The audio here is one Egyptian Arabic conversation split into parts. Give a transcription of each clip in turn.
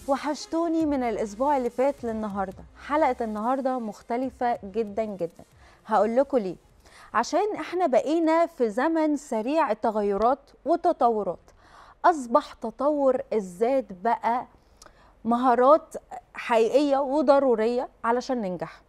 وحشتوني من الاسبوع اللي فات للنهارده حلقه النهارده مختلفه جدا جدا هقول لكم ليه عشان احنا بقينا في زمن سريع التغيرات والتطورات اصبح تطور الذات بقى مهارات حقيقيه وضروريه علشان ننجح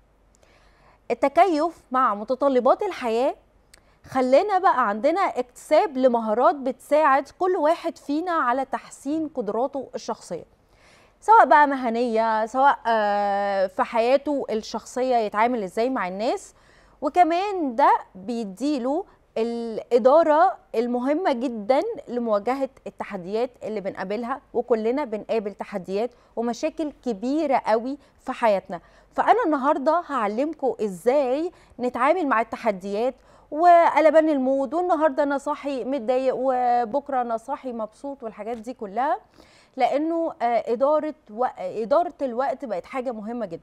التكيف مع متطلبات الحياه خلينا بقى عندنا اكتساب لمهارات بتساعد كل واحد فينا على تحسين قدراته الشخصيه سواء بقى مهنيه سواء آه، في حياته الشخصيه يتعامل ازاي مع الناس وكمان ده بيديله الإدارة المهمة جدا لمواجهة التحديات اللي بنقابلها وكلنا بنقابل تحديات ومشاكل كبيرة قوي في حياتنا فأنا النهاردة هعلمكم إزاي نتعامل مع التحديات وقلبان المود والنهارده انا صاحي متضايق وبكره انا صاحي مبسوط والحاجات دي كلها لانه آه، اداره و... اداره الوقت بقت حاجه مهمه جدا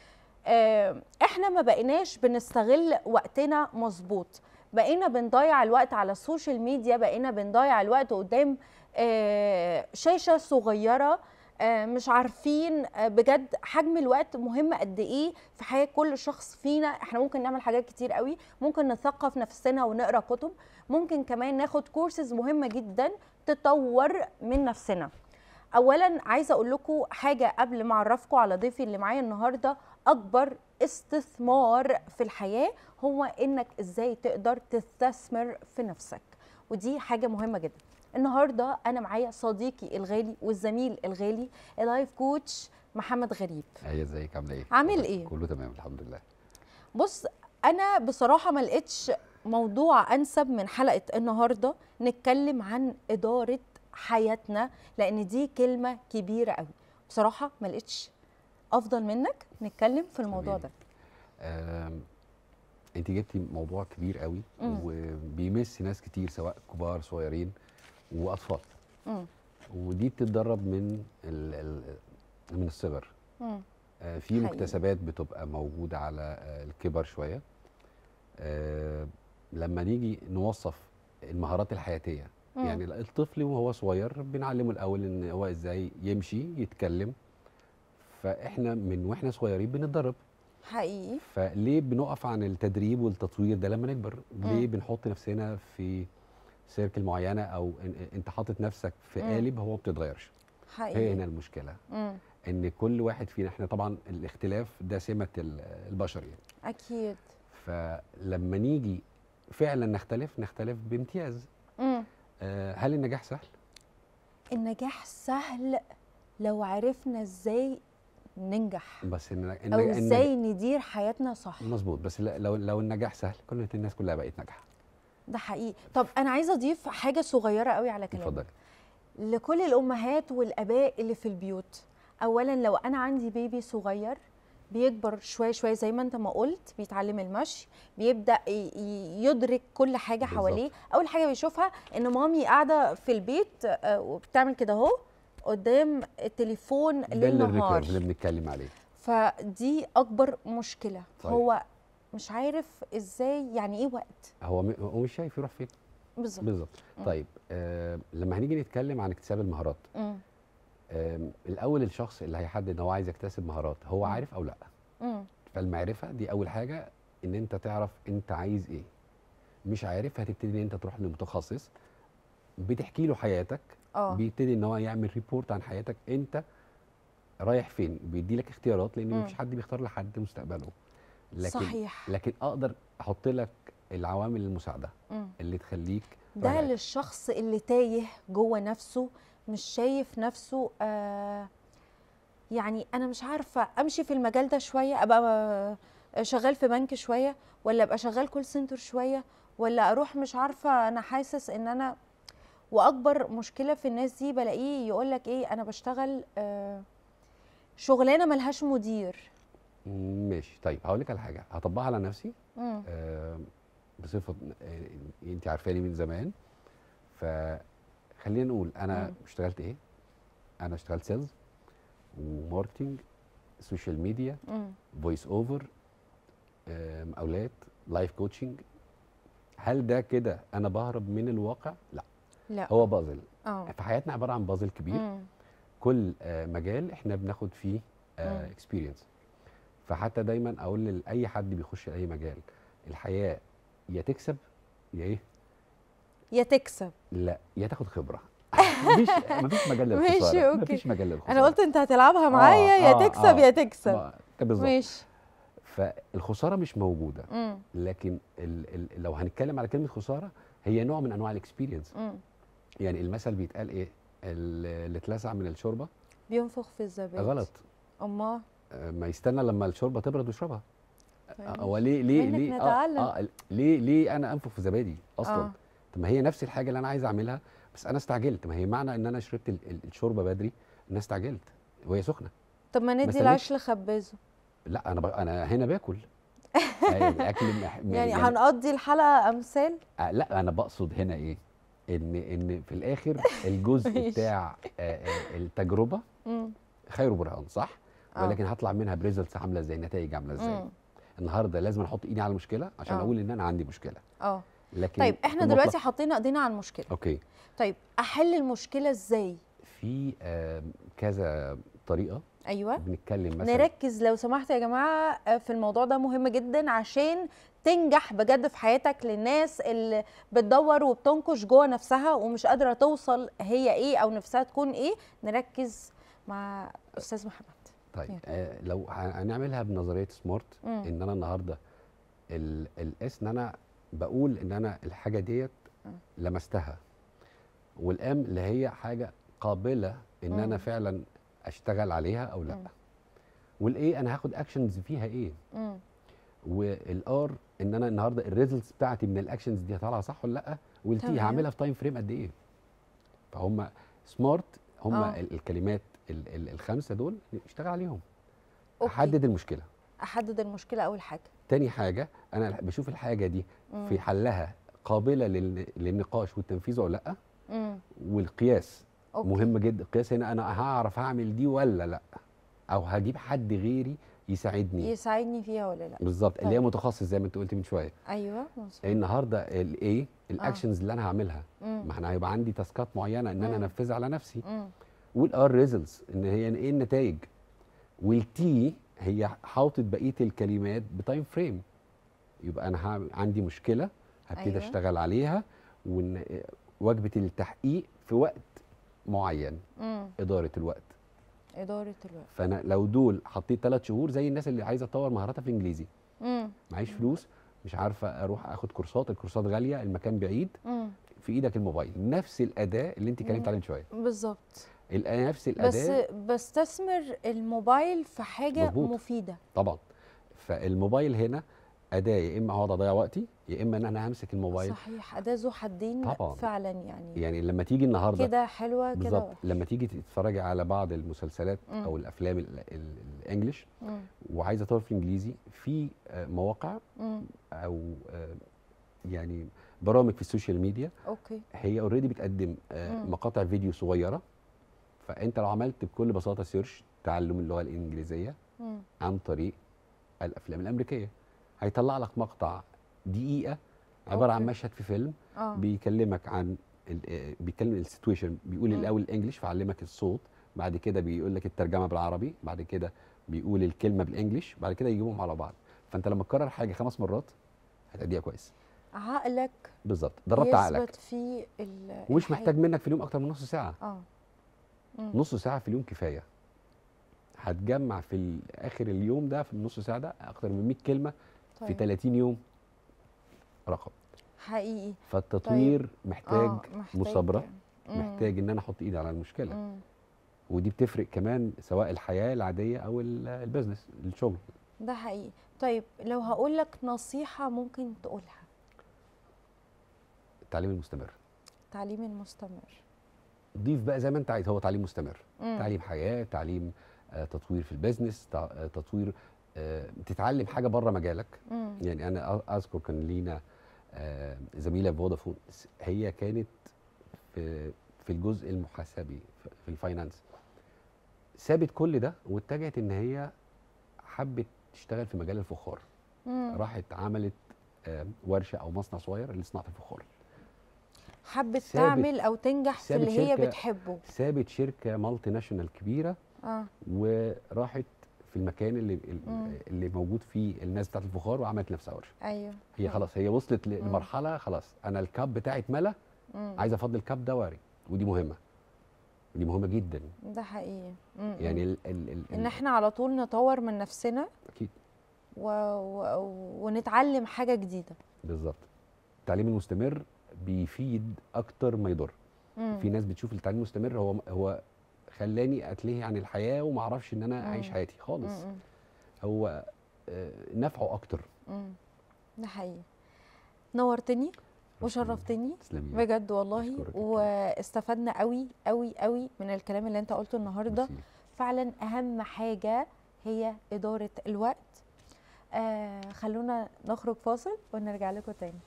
آه، احنا ما بقيناش بنستغل وقتنا مظبوط بقينا بنضيع الوقت على السوشيال ميديا بقينا بنضيع الوقت قدام آه، شاشه صغيره آه، مش عارفين آه، بجد حجم الوقت مهم قد ايه في حياه كل شخص فينا احنا ممكن نعمل حاجات كتير قوي ممكن نثقف نفسنا ونقرا كتب ممكن كمان ناخد كورسز مهمه جدا تطور من نفسنا اولا عايزه اقول لكم حاجه قبل ما اعرفكم على ضيفي اللي معايا النهارده اكبر استثمار في الحياه هو انك ازاي تقدر تستثمر في نفسك ودي حاجه مهمه جدا النهارده انا معايا صديقي الغالي والزميل الغالي اللايف كوتش محمد غريب هي ازيك عامله ايه عامل ايه؟ كله تمام الحمد لله بص انا بصراحه ما لقيتش موضوع انسب من حلقه النهارده نتكلم عن اداره حياتنا لان دي كلمه كبيره قوي بصراحه ما لقيتش افضل منك نتكلم في الموضوع تمام. ده آم، انت جبتي موضوع كبير قوي مم. وبيمس ناس كتير سواء كبار صغيرين واطفال مم. ودي بتتدرب من ال ال من الصغر مم. آه، في حقيقي. مكتسبات بتبقى موجوده على آه، الكبر شويه آه، لما نيجي نوصف المهارات الحياتيه مم. يعني الطفل وهو صغير بنعلمه الاول ان هو ازاي يمشي يتكلم فاحنا من واحنا صغيرين بنتدرب حقيقي فليه بنقف عن التدريب والتطوير ده لما نكبر ليه مم. بنحط نفسنا في سيركل معينه او إن- انت حاطط نفسك في مم. قالب هو ما بتتغيرش هي حقيقي هنا المشكله مم. ان كل واحد فينا احنا طبعا الاختلاف ده سمه ال- البشر يعني اكيد فلما نيجي فعلا نختلف نختلف بامتياز مم. آه، هل النجاح سهل النجاح سهل لو عرفنا ازاي ننجح بس ان إن- او إن- ازاي ندير حياتنا صح مظبوط بس لا- لو لو النجاح سهل كل الناس كلها بقت ناجحه ده حقيقي طب انا عايزه اضيف حاجه صغيره قوي على كلامك اتفضل لكل الامهات والاباء اللي في البيوت اولا لو انا عندي بيبي صغير بيكبر شويه شويه زي ما انت ما قلت بيتعلم المشي بيبدا ي- ي- يدرك كل حاجه بالظبط. حواليه اول حاجه بيشوفها ان مامي قاعده في البيت آه، وبتعمل كده اهو قدام التليفون ده ليل اللي نهار الريكيرف اللي بنتكلم عليه فدي اكبر مشكله طيب. هو مش عارف ازاي يعني ايه وقت هو م- هو مش شايف يروح فين بالظبط بالظبط مم. طيب آه لما هنيجي نتكلم عن اكتساب المهارات مم. آه الاول الشخص اللي هيحدد ان هو عايز يكتسب مهارات هو مم. عارف او لا مم. فالمعرفه دي اول حاجه ان انت تعرف انت عايز ايه مش عارف هتبتدي ان انت تروح لمتخصص بتحكي له حياتك اه بيبتدي ان هو يعمل ريبورت عن حياتك انت رايح فين بيدي لك اختيارات لان مم. مفيش حد بيختار لحد مستقبله لكن صحيح لكن اقدر احط لك العوامل المساعده مم. اللي تخليك ده رايح. للشخص اللي تايه جوه نفسه مش شايف نفسه آه يعني انا مش عارفه امشي في المجال ده شويه ابقى آه، شغال في بنك شويه ولا ابقى شغال كول سنتر شويه ولا اروح مش عارفه انا حاسس ان انا واكبر مشكله في الناس دي بلاقيه يقول لك ايه انا بشتغل آه شغلانه ملهاش مدير ماشي طيب هقول لك على حاجه هطبقها على نفسي مم. آه بصفه آه انت عارفاني من زمان فخلينا نقول انا مم. اشتغلت ايه انا اشتغلت سيلز وماركتنج سوشيال ميديا مم. فويس اوفر مقاولات لايف كوتشنج هل ده كده انا بهرب من الواقع لا لا هو بازل اه في حياتنا عباره عن بازل كبير مم. كل آه، مجال احنا بناخد فيه مم. اكسبيرينس فحتى دايما اقول لاي حد بيخش اي مجال الحياه يا تكسب يا ايه يا تكسب لا يا تاخد خبره مفيش مفيش مجال ماشي، للخساره أوكي. مفيش مجال للخساره انا قلت انت هتلعبها معايا آه، يا آه، تكسب آه. يا تكسب ما- بالظبط ماشي فالخساره مش موجوده مم. لكن ال ال لو هنتكلم على كلمه خساره هي نوع من انواع الاكسبيرينس مم. يعني المثل بيتقال ايه ال- اللي اتلسع من الشوربه بينفخ في الزبادي غلط امال آه، ما يستنى لما الشوربه تبرد ويشربها طيب. هو ليه ليه منك ليه نتعلم. آه, اه ليه ليه انا انفخ في زبادي اصلا آه. طب ما هي نفس الحاجه اللي انا عايز اعملها بس انا استعجلت ما هي معنى ان انا شربت ال- ال- الشوربه بدري ان انا استعجلت وهي سخنه طب ما ندي استناش. العيش لخبازه لا انا ب... انا هنا باكل أيوة، الاكل مح... يعني هنقضي الحلقه امثال آه، لا انا بقصد هنا ايه ان ان في الاخر الجزء ماشي. بتاع آه، آه، التجربه مم. خير برهان صح آه. ولكن هطلع منها بريزلتس عامله ازاي نتائج عامله ازاي مم. النهارده لازم احط ايدي على المشكله عشان آه. اقول ان انا عندي مشكله اه لكن طيب احنا المطلق- دلوقتي حطينا ايدينا على المشكله اوكي طيب احل المشكله ازاي في آه، كذا طريقه ايوه بنتكلم مثلا نركز لو سمحت يا جماعه آه، في الموضوع ده مهم جدا عشان تنجح بجد في حياتك للناس اللي بتدور وبتنكش جوه نفسها ومش قادره توصل هي ايه او نفسها تكون ايه نركز مع استاذ محمد طيب يلا. آه لو ه- هنعملها بنظريه سمارت مم. ان انا النهارده ال- الاس ان انا بقول ان انا الحاجه ديت مم. لمستها والام اللي هي حاجه قابله ان مم. انا فعلا اشتغل عليها او لا مم. والايه انا هاخد اكشنز فيها ايه مم. والار ان انا النهارده الريزلتس بتاعتي من الاكشنز دي هطلع صح ولا لا والتي تمام. هعملها في تايم فريم قد ايه فهم سمارت هم آه. ال- الكلمات ال- ال- الخمسه دول اشتغل عليهم أوكي. احدد المشكله احدد المشكله اول حاجه تاني حاجه انا بشوف الحاجه دي مم. في حلها قابله لل- للنقاش والتنفيذ ولا لا مم. والقياس أوكي. مهم جدا القياس هنا انا هعرف هعمل دي ولا لا او هجيب حد غيري يساعدني يساعدني فيها ولا لا بالظبط اللي هي طيب. متخصص زي ما انت قلت من شويه ايوه مظبوط النهارده الايه الاكشنز اللي انا هعملها مم. ما انا هيبقى عندي تاسكات معينه ان انا مم. انفذها على نفسي مم. والار ريزلتس ان هي ايه النتائج والتي هي حاطط بقيه الكلمات بتايم فريم يبقى انا هعمل- عندي مشكله هبتدي أيوة. أيوة. اشتغل عليها وان وجبه التحقيق في وقت معين مم. اداره الوقت اداره الوقت فانا لو دول حطيت ثلاث شهور زي الناس اللي عايزه تطور مهاراتها في الانجليزي مم. معيش فلوس مش عارفه اروح اخد كورسات الكورسات غاليه المكان بعيد مم. في ايدك الموبايل نفس الاداه اللي انت اتكلمت مم. عليها من شويه بالظبط ال- نفس بس الاداه بستثمر الموبايل في حاجه مظبوط. مفيده طبعا فالموبايل هنا اداه يا اما اقعد اضيع وقتي يا اما ان انا همسك الموبايل صحيح اداه ذو حدين طبعاً. فعلا يعني يعني لما تيجي النهارده كده حلوه كده بالظبط وحشة. لما تيجي تتفرجي على بعض المسلسلات مم. او الافلام ال- ال- الانجليش مم. وعايزه تطور في الانجليزي في آه، مواقع مم. او آه، يعني برامج في السوشيال ميديا اوكي هي اوريدي بتقدم آه، مم. مقاطع فيديو صغيره فانت لو عملت بكل بساطه سيرش تعلم اللغه الانجليزيه مم. عن طريق الافلام الامريكيه هيطلع لك مقطع دقيقه عباره عن أوكي. مشهد في فيلم اه بيكلمك عن ال- آه، بيتكلم السيتويشن بيقول مم. الاول الانجليش فعلمك الصوت بعد كده بيقول لك الترجمه بالعربي بعد كده بيقول الكلمه بالانجليش بعد كده يجيبهم على بعض فانت لما تكرر حاجه خمس مرات هتأديها كويس عقلك بالظبط دربت عقلك يثبت في ال- ومش الحاجة. محتاج منك في اليوم اكتر من نص ساعه اه مم. نص ساعه في اليوم كفايه هتجمع في ال- اخر اليوم ده في النص ساعه ده اكتر من 100 كلمه في طيب. 30 يوم رقم حقيقي فالتطوير محتاج آه، محتاج مثابره مم. محتاج ان انا احط ايدي على المشكله مم. ودي بتفرق كمان سواء الحياه العاديه او ال- البيزنس الشغل ده حقيقي طيب لو هقول لك نصيحه ممكن تقولها التعليم المستمر تعليم المستمر ضيف بقى زي ما انت عايز هو تعليم مستمر مم. تعليم حياه تعليم آه، تطوير في البيزنس تع- آه، تطوير آه، تتعلم حاجه بره مجالك مم. يعني انا أ- اذكر كان لينا آه، زميله في فودافون س- هي كانت في في الجزء المحاسبي ف- في الفاينانس سابت كل ده واتجهت ان هي حبت تشتغل في مجال الفخار مم. راحت عملت آه، ورشه او مصنع صغير لصناعه الفخار حبت سابت- تعمل او تنجح في سابت اللي هي شركة- بتحبه سابت شركه مالتي ناشونال كبيره اه وراحت في المكان اللي مم. اللي موجود فيه الناس بتاعت الفخار وعملت نفسها ورشه ايوه هي مم. خلاص هي وصلت ل- مم. لمرحله خلاص انا الكاب بتاعي اتملى مم. عايز افضي الكاب ده واري ودي مهمه ودي مهمه جدا ده حقيقي مم. يعني ال ال ال ان ال- احنا على طول نطور من نفسنا اكيد و... و... ونتعلم حاجه جديده بالظبط التعليم المستمر بيفيد اكتر ما يضر مم. في ناس بتشوف التعليم المستمر هو هو خلاني اتلهي عن الحياه وما اعرفش ان انا اعيش مم. حياتي خالص مم. هو آه، نفعه اكتر مم. ده حقيقي نورتني وشرفتني تسلمي بجد والله أشكرك يا واستفدنا قوي قوي قوي من الكلام اللي انت قلته النهارده ميرسي. فعلا اهم حاجه هي اداره الوقت آه خلونا نخرج فاصل ونرجع لكم تاني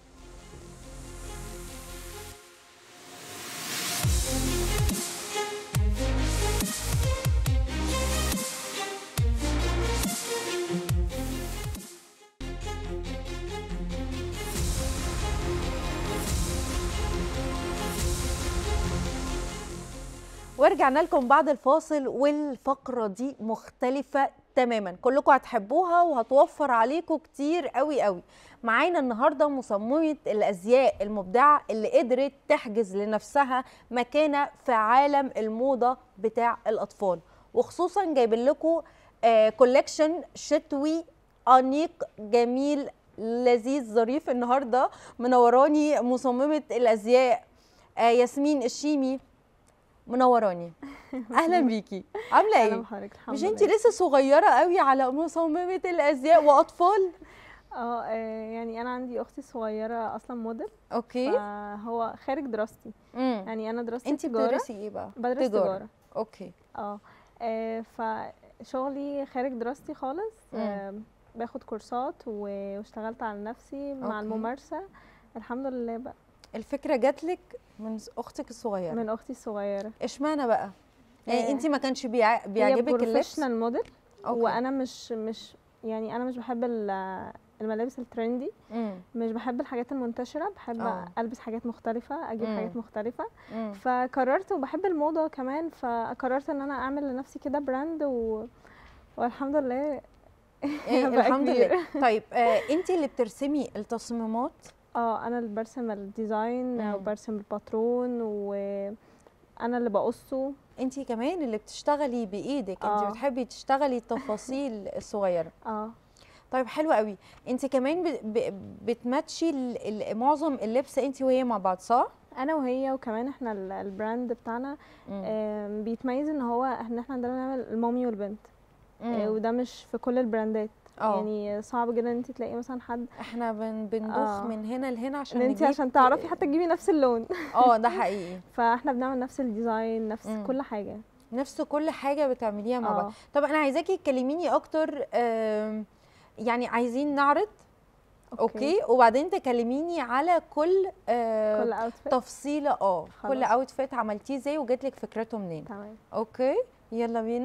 ورجعنا لكم بعد الفاصل والفقرة دي مختلفة تماما كلكم هتحبوها وهتوفر عليكم كتير قوي قوي معانا النهاردة مصممة الأزياء المبدعة اللي قدرت تحجز لنفسها مكانة في عالم الموضة بتاع الأطفال وخصوصا جايبين لكم كولكشن شتوي أنيق جميل لذيذ ظريف النهارده منوراني مصممة الأزياء آه، ياسمين الشيمي منوراني اهلا بيكي عامله اهلا ايه بحضرتك الحمد مش انت لله. لسه صغيره قوي على مصممه الازياء واطفال اه آه، يعني انا عندي اختي صغيره اصلا موديل اوكي فهو خارج دراستي امم يعني انا دراستي انت تجاره بتدرسي ايه بقى بدرس تجاره اوكي اه آه، فشغلي خارج دراستي خالص مم. آه، باخد كورسات و- واشتغلت على نفسي مع أوكي. الممارسه الحمد لله بقى الفكره جات لك من اختك الصغيره من اختي الصغيره اشمعنى بقى يعني آه، انت ما كانش بيع... هي بيعجبك اللبس بروفيشنال موديل أوكي. وانا مش مش يعني انا مش بحب ال- الملابس الترندي امم مش بحب الحاجات المنتشره بحب آه. البس حاجات مختلفه اجيب مم. حاجات مختلفه امم فقررت وبحب الموضه كمان فقررت ان انا اعمل لنفسي كده براند و... والحمد لله إيه بقى الحمد كبير. لله طيب آه انت اللي بترسمي التصميمات اه انا اللي برسم الديزاين مم. وبرسم الباترون وانا اللي بقصه انت كمان اللي بتشتغلي بايدك انت آه. بتحبي تشتغلي التفاصيل الصغيره اه طيب حلو قوي انت كمان ب... ب... بتماتشي ال... ال... معظم اللبس انت وهي مع بعض صح انا وهي وكمان احنا ال- البراند بتاعنا مم. آم، بيتميز ان هو ان احنا عندنا نعمل المامي والبنت آه، مم. وده مش في كل البراندات اه يعني صعب جدا ان انت تلاقي مثلا حد احنا بن... بندوخ آه. من هنا لهنا عشان ان انت نجيب عشان تعرفي حتى تجيبي نفس اللون اه ده حقيقي فاحنا بنعمل نفس الديزاين نفس مم. كل حاجه نفس كل حاجه بتعمليها مع بعض اه طب انا عايزاكي تكلميني اكتر آم، يعني عايزين نعرض اوكي وبعدين تكلميني على كل آه، كل اوتفيت تفصيله اه كل خلاص. اوتفيت عملتيه ازاي وجات لك فكرته منين تمام اوكي يلا بينا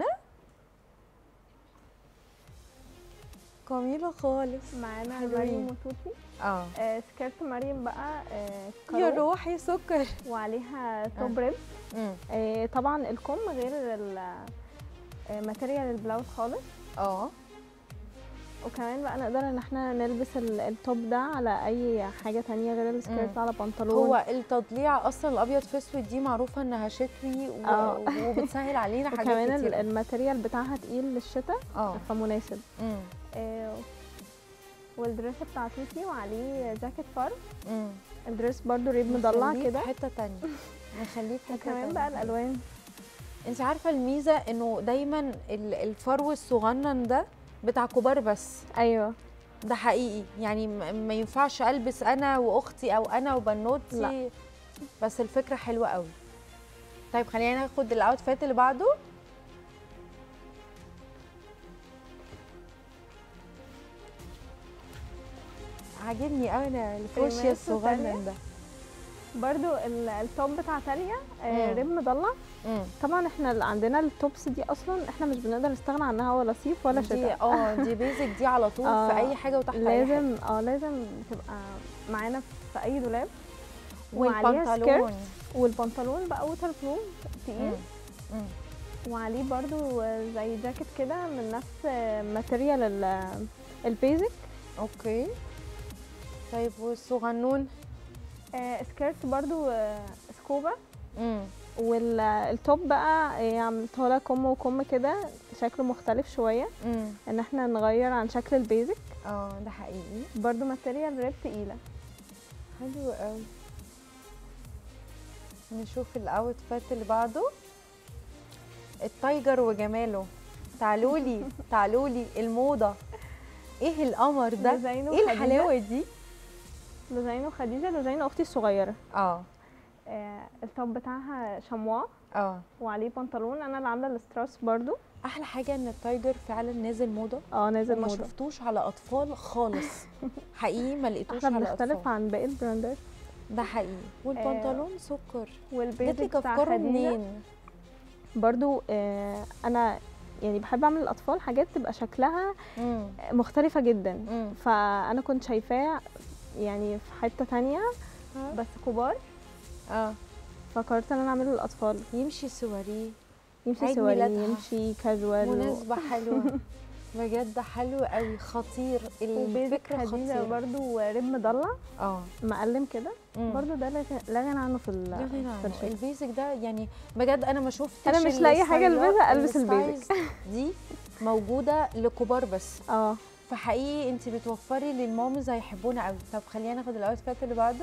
جميله خالص معانا حلوين. مريم وتوتي اه آه سكيرت مريم بقى آه يا كارو روحي سكر وعليها توب ريب مم. آه طبعا الكم غير الماتيريال البلاوز خالص اه وكمان بقى نقدر ان احنا نلبس ال- التوب ده على اي حاجه تانية غير السكيرت مم. على بنطلون هو التضليع اصلا الابيض في اسود دي معروفه انها شتوي و... آه. وبتسهل علينا حاجات وكمان ال- كتير الماتيريال بتاعها تقيل للشتاء اه فمناسب مم. آه والدريس بتاع توتي وعليه جاكيت فار مم. الدريس برضو ريب مضلع نخليه كده في حته تانية نخليه في حته وكمان تانية. بقى الالوان انت عارفه الميزه انه دايما ال- الفرو الصغنن ده بتاع كبار بس ايوه ده حقيقي يعني م- ما ينفعش البس انا واختي او انا وبنوتي لا. بس الفكره حلوه قوي طيب خلينا ناخد الاوتفيت اللي بعده عاجبني قوي انا الفوشيا ريمات الصغنن وتانية. ده برضو ال- التوب بتاع تاليا آه مم. ريب مضلع مم. طبعا احنا اللي عندنا التوبس دي اصلا احنا مش بنقدر نستغنى عنها ولا صيف ولا دي شتاء اه دي بيزك دي على طول في آه، اي حاجه وتحت اي حاجه لازم اه لازم تبقى معانا في اي دولاب وعليها والبنطلون والبنطلون بقى ووتر بروف تقيل مم. مم. وعليه برضو زي جاكيت كده من نفس ماتيريال ال- البيزك اوكي طيب والصغنون آه، سكيرت برضو آه، سكوبا امم والتوب بقى آه، عملته لها كم وكم كده شكله مختلف شويه امم ان احنا نغير عن شكل البيزك اه ده حقيقي برضو ماتيريال ريب تقيله حلو قوي نشوف الاوتفيت اللي بعده التايجر وجماله تعالوا لي تعالوا لي الموضه ايه القمر ده لوزينو ايه خديجة. الحلاوه دي لوزينو خديجه لوزينو اختي الصغيره اه آه، التوب بتاعها شموا اه وعليه بنطلون انا اللي عامله الستراس برضو احلى حاجه ان التايجر فعلا نازل موضه اه نازل وما موضه شفتوش على اطفال خالص حقيقي ما لقيتوش احنا على بنختلف اطفال عن باقي البراندات ده حقيقي والبنطلون سكر والبيزك جاتلك بتاع افكار خديجه منين برضو آه، انا يعني بحب اعمل للاطفال حاجات تبقى شكلها امم مختلفه جدا امم فانا كنت شايفاه يعني في حته تانية بس كبار اه فقررت ان انا اعمله للاطفال يمشي سواريه يمشي عيد سواري ميلادها. يمشي كاجوال و- مناسبة حلوة بجد حلو قوي خطير وبيزك الفكرة خديجه خطيرة برضو ريب مضلع اه مقلم كده مم. برضو ده لا لا غنى عنه في ال- لا غنى في عنه الشكل البيزك ده يعني بجد انا ما شفتش أنا مش لاقية حاجة الستايلات- ألبسها، ألبس البيزك. الستايلز دي موجودة لكبار بس اه فحقيقي انت بتوفري للمامز هيحبونا قوي طب خلينا ناخد الاوتفيت اللي بعده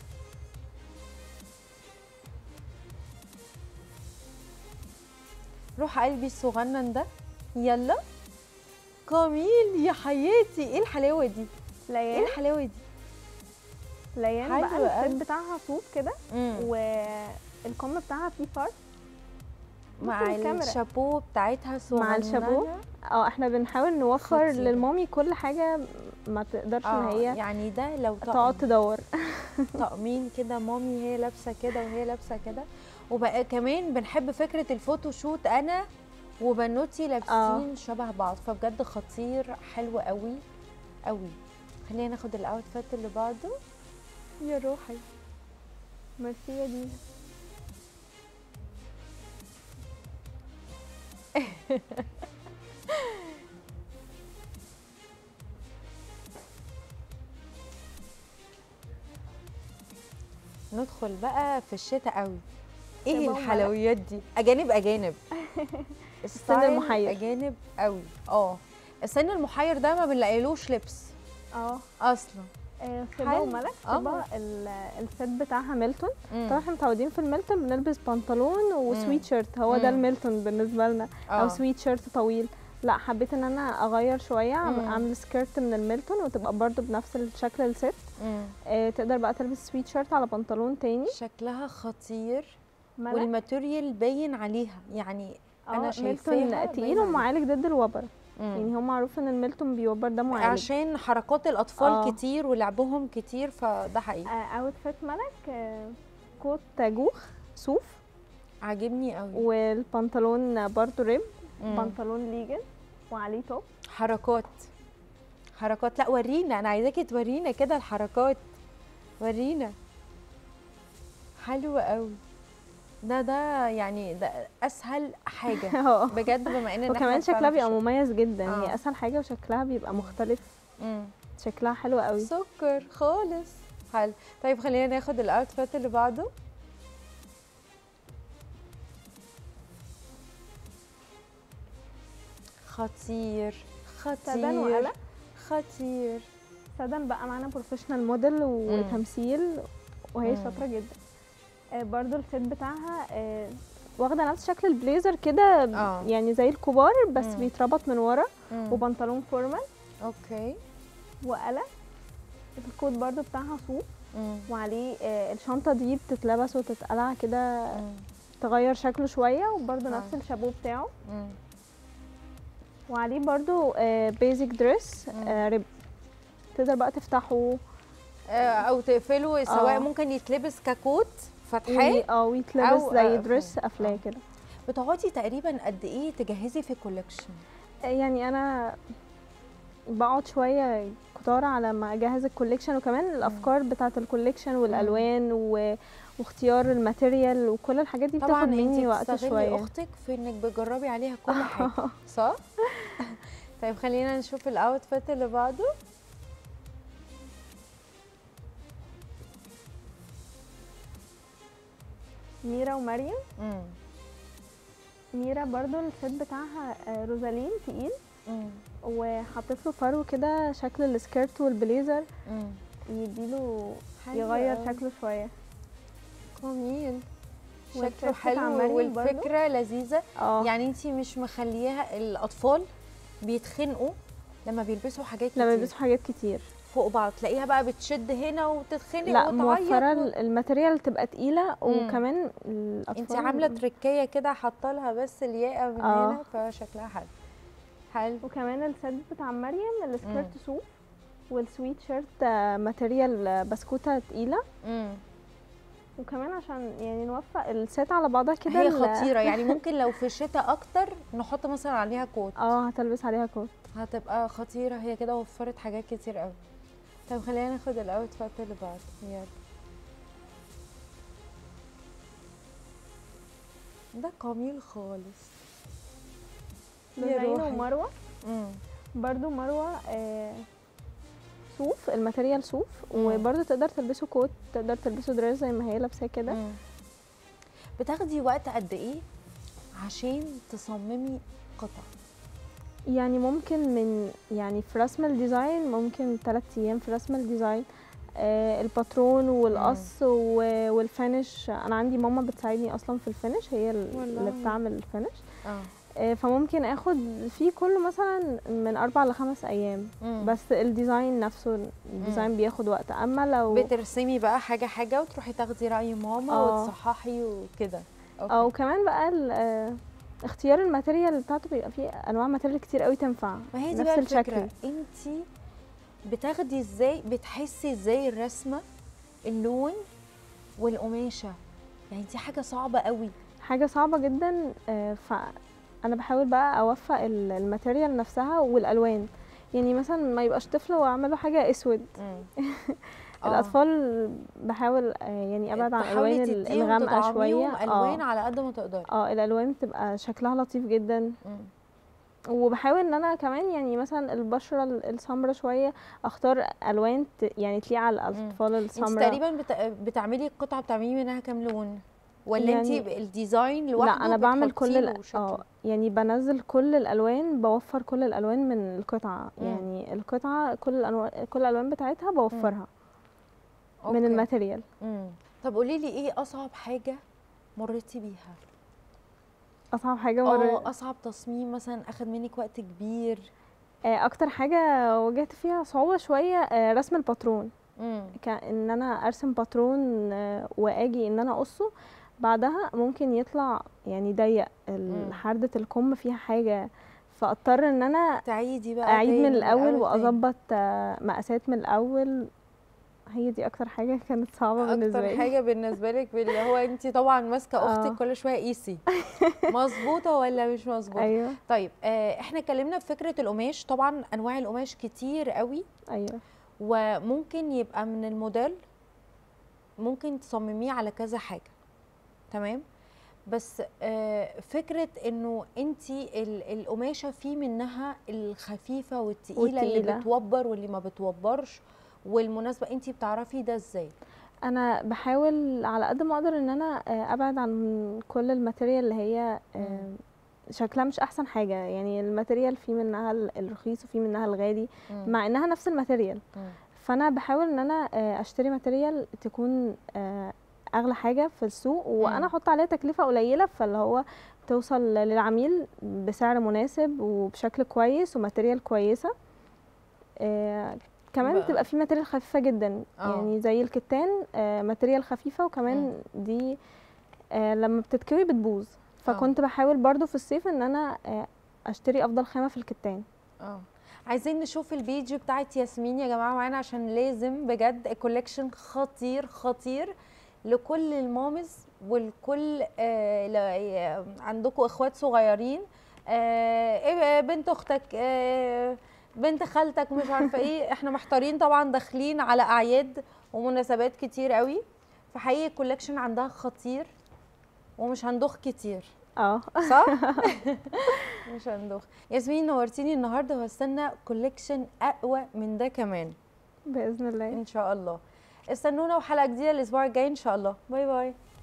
روح قلبي الصغنن ده يلا كميل يا حياتي ايه الحلاوه دي ايه ليان الحلاوه دي ليان حلو بقى قوي. الست بتاعها صوف كده والكم بتاعها فيه فرد مع بصي الكاميرا. الشابو بتاعتها صغننه مع الشابو اه احنا بنحاول نوفر خطيرة. للمامي كل حاجه ما تقدرش ان اه هي يعني ده لو تقعد طقم تدور طقمين كده مامي هي لابسه كده وهي لابسه كده وبقى كمان بنحب فكره الفوتوشوت انا وبنوتي لابسين شبه بعض فبجد خطير حلو قوي قوي خلينا ناخد الاوتفيت اللي بعده يا روحي ميرسي يا دينا ندخل بقى في الشتاء قوي ايه شباب الحلويات دي اجانب اجانب السن ستايل المحير. اجانب قوي اه السن المحير ده ما بنلاقيلوش لبس اه اصلا آه، صبا حلو. وملك آه. صبا ال- الست بتاعها ميلتون مم. طبعا احنا متعودين في الميلتون بنلبس بنطلون وسويت شيرت هو ده مم. الميلتون بالنسبه لنا او آه. سويت شيرت طويل لا حبيت ان انا اغير شويه أعم- مم. اعمل سكيرت من الميلتون وتبقى برضو بنفس الشكل الست مم. آه تقدر بقى تلبس سويت شيرت على بنطلون تاني شكلها خطير ملك والماتيريال باين عليها يعني انا آه، شايفاها ميلتون باين تقيل عليها. ومعالج ضد الوبر مم. يعني هو معروف ان الميلتون بيوبر ده معالج عشان حركات الاطفال آه. كتير ولعبهم كتير فده حقيقي اوتفيت ملك آه، كوت جوخ صوف عاجبني قوي والبنطلون برضو ريب مم. بنطلون ليجن وعليه توب حركات حركات لا ورينا انا عايزاكي تورينا كده الحركات ورينا حلو قوي ده ده يعني ده اسهل حاجه اه بجد بما ان إحنا وكمان فعلاً شكلها في بيبقى الشتاء. مميز جدا آه. هي اسهل حاجه وشكلها بيبقى مختلف مم. شكلها حلو قوي سكر خالص حلو طيب خلينا ناخد الاوتفيت اللي بعده خطير سدن خطير وقلق خطير سدن بقى معانا بروفيشنال موديل وتمثيل وهي مم. شاطره جدا آه، برضو الفيت بتاعها آه، واخده نفس شكل البليزر كده آه. يعني زي الكبار بس مم. بيتربط من ورا مم. وبنطلون فورمال اوكي وقلق الكوت برضو بتاعها صوف مم. وعليه آه، الشنطه دي بتتلبس وتتقلع كده مم. تغير شكله شويه وبرضو آه. نفس الشابو بتاعه مم. وعليه برضو بيزك دريس مم. ريب تقدر بقى تفتحه آه، او تقفله سواء آه. ممكن يتلبس ككوت وي- فتحاه اه ويتلبس أو، زي آه، دريس فوق. قفلاه آه. كده بتقعدي تقريبا قد ايه تجهزي في كولكشن يعني انا بقعد شويه كنت اختار على ما اجهز الكوليكشن وكمان الافكار بتاعه الكوليكشن والالوان و... واختيار الماتيريال وكل الحاجات دي طبعا بتاخد مني انت وقت بتستغلي شويه اختك في انك بتجربي عليها كل حاجه صح طيب خلينا نشوف الاوتفيت اللي بعده ميرا ومريم مم. ميرا برضو الست بتاعها آه، روزالين تقيل مم. وحطيت له فرو كده شكل السكيرت والبليزر مم. يديله حلو يغير أوي. شكله شويه جميل شكله والتيست بتاع حلو مريم برضو. والفكره لذيذه اه يعني انت مش مخليها الاطفال بيتخنقوا لما بيلبسوا حاجات لما كتير يلبسوا حاجات كتير فوق بعض تلاقيها بقى بتشد هنا وتتخنق لا وتعيط موفره و... ال- الماتيريال تبقى تقيله وكمان الاطفال انت عامله تركيه كده حاطه لها بس الياقه من آه. هنا فشكلها حلو حلو وكمان الست بتاع مريم مم. السكيرت صوف والسويت شيرت آه، ماتيريال آه، بسكوته تقيله امم وكمان عشان يعني نوفق الست على بعضها كده هي ال- خطيره يعني ممكن لو في الشتاء اكتر نحط مثلا عليها كوت اه هتلبس عليها كوت هتبقى خطيره هي كده وفرت حاجات كتير قوي طب خلينا ناخد الاوتفيت اللي بعده يلا ده جميل خالص يا لورين روحي. ومروه امم برضو مروه آه صوف الماتيريال صوف مم. وبرضو تقدر تلبسه كوت تقدر تلبسه دريس زي ما هي لابساه كده مم. بتاخدي وقت قد ايه عشان تصممي قطع يعني ممكن من يعني في رسم الديزاين ممكن ثلاث ايام في رسم الديزاين آه الباترون والقص و- والفينش انا عندي ماما بتساعدني اصلا في الفينش هي ال- اللي والله. بتعمل الفينش اه آه فممكن اخد فيه كله مثلا من اربع لخمس ايام مم. بس الديزاين نفسه الديزاين بياخد وقت اما لو بترسمي بقى حاجه حاجه وتروحي تاخدي راي ماما آه. وتصححي وكده أوكي. او كمان بقى ال- آه، اختيار الماتيريال بتاعته بيبقى فيه انواع ماتيريال كتير قوي تنفع ما هي دي نفس بقى الشكل الفكره انت بتاخدي ازاي بتحسي ازاي الرسمه اللون والقماشه يعني دي حاجه صعبه قوي حاجه صعبه جدا آه، فانا بحاول بقى اوفق ال- الماتيريال نفسها والالوان يعني مثلا ما يبقاش طفل واعمل له حاجه اسود آه. الاطفال بحاول آه، يعني ابعد عن تحاولي الالوان ال- تديهم الغامقه تطعميهم شويه الوان اه على قد ما تقدري اه الالوان بتبقى شكلها لطيف جدا مم. وبحاول ان انا كمان يعني مثلا البشره ال- السمراء شويه اختار الوان ت- يعني تليق على الاطفال انت السمراء تقريبا بت... بتعملي القطعه بتعملي منها كام لون ولا يعني- انت الديزاين لوحده لا انا بعمل كل بتحطي له ال- شكل؟ اه يعني بنزل كل الالوان بوفر كل الالوان من القطعه مم. يعني القطعه كل الانواع كل الالوان بتاعتها بوفرها من أوكي. الماتيريال مم. طب قولي لي ايه اصعب حاجه مريتي بيها اصعب حاجه اه مر... اصعب تصميم مثلا اخد منك وقت كبير آه، اكتر حاجه واجهت فيها صعوبه شويه آه، رسم الباترون امم كان انا ارسم باترون آه، واجي ان انا اقصه بعدها ممكن يطلع يعني ضيق ال- مم. حردة الكم فيها حاجه فاضطر ان انا تعيدي بقى اعيد من تاني الاول تاني. واظبط آه، مقاسات من الاول هي دي اكتر حاجه كانت صعبه بالنسبه اكتر لي حاجه بالنسبه لك اللي هو انت طبعا ماسكه آه. اختك كل شويه قيسي مظبوطه ولا مش مظبوطه ايوه طيب آه احنا اتكلمنا في فكره القماش طبعا انواع القماش كتير قوي ايوه وممكن يبقى من الموديل ممكن تصمميه على كذا حاجه تمام بس آه فكره انه انت القماشه في منها الخفيفه والتقيله اللي والتقيلة. بتوبر واللي ما بتوبرش والمناسبه انت بتعرفي ده ازاي انا بحاول على قد ما اقدر ان انا آه، ابعد عن كل الماتيريال اللي هي آه، مم. شكلها مش احسن حاجه يعني الماتيريال في منها ال- الرخيص وفي منها الغالي مم. مع انها نفس الماتيريال مم. فانا بحاول ان انا آه، اشتري ماتيريال تكون آه، اغلى حاجه في السوق وانا احط عليها تكلفه قليله فاللي هو توصل للعميل بسعر مناسب وبشكل كويس وماتيريال كويسه آه، كمان بقى- بتبقى في ماتيريال خفيفه جدا آه. يعني زي الكتان آه، ماتيريال خفيفه وكمان دي آه، لما بتتكوي بتبوظ فكنت بحاول برضو في الصيف ان انا آه، اشتري افضل خامه في الكتان اه عايزين نشوف البيج بتاعت ياسمين يا جماعه معانا عشان لازم بجد كوليكشن خطير خطير لكل المامز والكل آه ل- آه، عندكم اخوات صغيرين آه إيه بنت اختك آه بنت خالتك مش عارفه ايه احنا محتارين طبعا داخلين على اعياد ومناسبات كتير قوي فحقيقي الكولكشن عندها خطير ومش هندخ كتير اه صح مش هندخ ياسمين نورتيني النهارده وهستنى كولكشن اقوى من ده كمان باذن الله ان شاء الله استنونا وحلقه جديده الاسبوع الجاي ان شاء الله باي باي